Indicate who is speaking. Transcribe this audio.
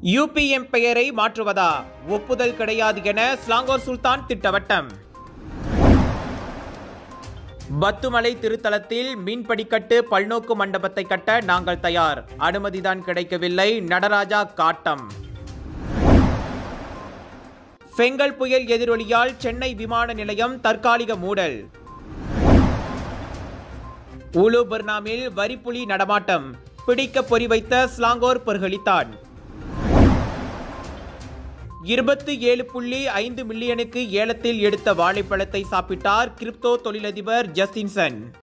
Speaker 1: UPM பெயரை மாற்றுவதா ஒப்புதல் கிடையாது என ஸ்லாங்கோர் சுல்தான் திட்டவட்டம் பத்துமலை திருத்தலத்தில் மீன் படிக்கட்டு பல்நோக்கு மண்டபத்தை கட்ட நாங்கள் தயார் அனுமதிதான் கிடைக்கவில்லை நடராஜா காட்டம் செங்கல் புயல் எதிரொலியால் சென்னை விமான நிலையம் தற்காலிக மூடல் உலு பர்னாமில் வரிப்புலி நடமாட்டம் பிடிக்க பொறி வைத்த ஸ்லாங்கோர் பர்களித்தான் இருபத்தி ஏழு புள்ளி ஐந்து மில்லியனுக்கு ஏலத்தில் எடுத்த வாழைப்பழத்தை சாப்பிட்டார் கிரிப்டோ தொழிலதிபர் ஜஸ்டின்சன்